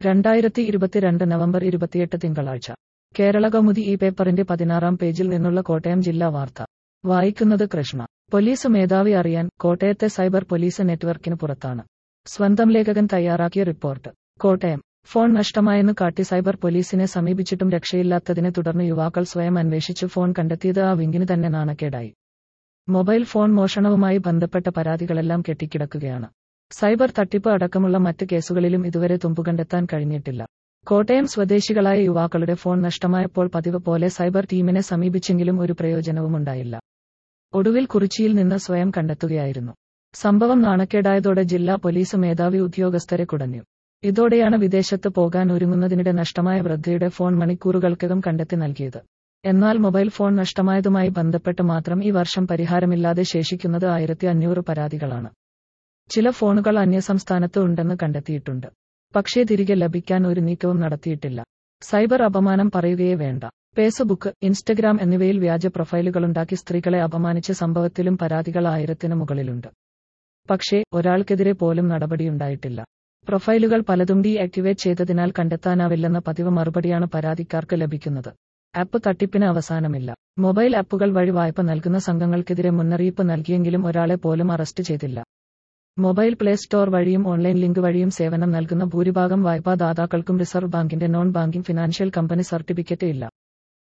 രണ്ടായിരത്തി ഇരുപത്തിരണ്ട് നവംബർ ഇരുപത്തിയെട്ട് തിങ്കളാഴ്ച കേരള കൗമുദി ഈ പേപ്പറിന്റെ പതിനാറാം പേജിൽ നിന്നുള്ള കോട്ടയം ജില്ലാ വാർത്ത വായിക്കുന്നത് കൃഷ്ണ പോലീസ് മേധാവി അറിയാൻ കോട്ടയത്തെ സൈബർ പോലീസ് നെറ്റ്വർക്കിന് പുറത്താണ് സ്വന്തം ലേഖകൻ തയ്യാറാക്കിയ റിപ്പോർട്ട് കോട്ടയം ഫോൺ നഷ്ടമായെന്ന് കാട്ടി സൈബർ പോലീസിനെ സമീപിച്ചിട്ടും രക്ഷയില്ലാത്തതിനെ തുടർന്ന് യുവാക്കൾ സ്വയം അന്വേഷിച്ച് ഫോൺ കണ്ടെത്തിയത് ആ വിങ്ങിന് തന്നെ നാണക്കേടായി മൊബൈൽ ഫോൺ മോഷണവുമായി ബന്ധപ്പെട്ട പരാതികളെല്ലാം കെട്ടിക്കിടക്കുകയാണ് സൈബർ തട്ടിപ്പ് അടക്കമുള്ള മറ്റ് കേസുകളിലും ഇതുവരെ തുമ്പുകണ്ടെത്താൻ കഴിഞ്ഞിട്ടില്ല കോട്ടയം സ്വദേശികളായ യുവാക്കളുടെ ഫോൺ നഷ്ടമായപ്പോൾ പതിവ് പോലെ സൈബർ ടീമിനെ സമീപിച്ചെങ്കിലും ഒരു പ്രയോജനവുമുണ്ടായില്ല ഒടുവിൽ കുറിച്ചിയിൽ നിന്ന് സ്വയം കണ്ടെത്തുകയായിരുന്നു സംഭവം നാണക്കേടായതോടെ ജില്ലാ പോലീസ് മേധാവി ഉദ്യോഗസ്ഥരെ കുടഞ്ഞു ഇതോടെയാണ് വിദേശത്ത് പോകാൻ ഒരുങ്ങുന്നതിനിടെ നഷ്ടമായ വൃദ്ധയുടെ ഫോൺ മണിക്കൂറുകൾക്കകം കണ്ടെത്തി നൽകിയത് എന്നാൽ മൊബൈൽ ഫോൺ നഷ്ടമായതുമായി ബന്ധപ്പെട്ട് മാത്രം ഈ വർഷം പരിഹാരമില്ലാതെ ശേഷിക്കുന്നത് ആയിരത്തി അഞ്ഞൂറ് പരാതികളാണ് ചില ഫോണുകൾ അന്യസംസ്ഥാനത്ത് ഉണ്ടെന്ന് കണ്ടെത്തിയിട്ടുണ്ട് പക്ഷേ തിരികെ ലഭിക്കാൻ ഒരു നീക്കവും നടത്തിയിട്ടില്ല സൈബർ അപമാനം പറയുകയേ വേണ്ട ഫേസ്ബുക്ക് ഇൻസ്റ്റഗ്രാം എന്നിവയിൽ വ്യാജ പ്രൊഫൈലുകളുണ്ടാക്കി സ്ത്രീകളെ അപമാനിച്ച സംഭവത്തിലും പരാതികൾ ആയിരത്തിന് മുകളിലുണ്ട് പക്ഷേ ഒരാൾക്കെതിരെ പോലും നടപടിയുണ്ടായിട്ടില്ല പ്രൊഫൈലുകൾ പലതും ഡീ ആക്ടിവേറ്റ് ചെയ്തതിനാൽ കണ്ടെത്താനാവില്ലെന്ന പതിവ് മറുപടിയാണ് പരാതിക്കാർക്ക് ലഭിക്കുന്നത് ആപ്പ് തട്ടിപ്പിന് അവസാനമില്ല മൊബൈൽ ആപ്പുകൾ വഴി വായ്പ നൽകുന്ന സംഘങ്ങൾക്കെതിരെ മുന്നറിയിപ്പ് നൽകിയെങ്കിലും ഒരാളെ പോലും അറസ്റ്റ് ചെയ്തില്ല മൊബൈൽ പ്ലേ സ്റ്റോർ വഴിയും ഓൺലൈൻ ലിങ്ക് വഴിയും സേവനം നൽകുന്ന ഭൂരിഭാഗം വായ്പാ ദാതാക്കൾക്കും റിസർവ് ബാങ്കിന്റെ non banking financial company certificate ഇല്ല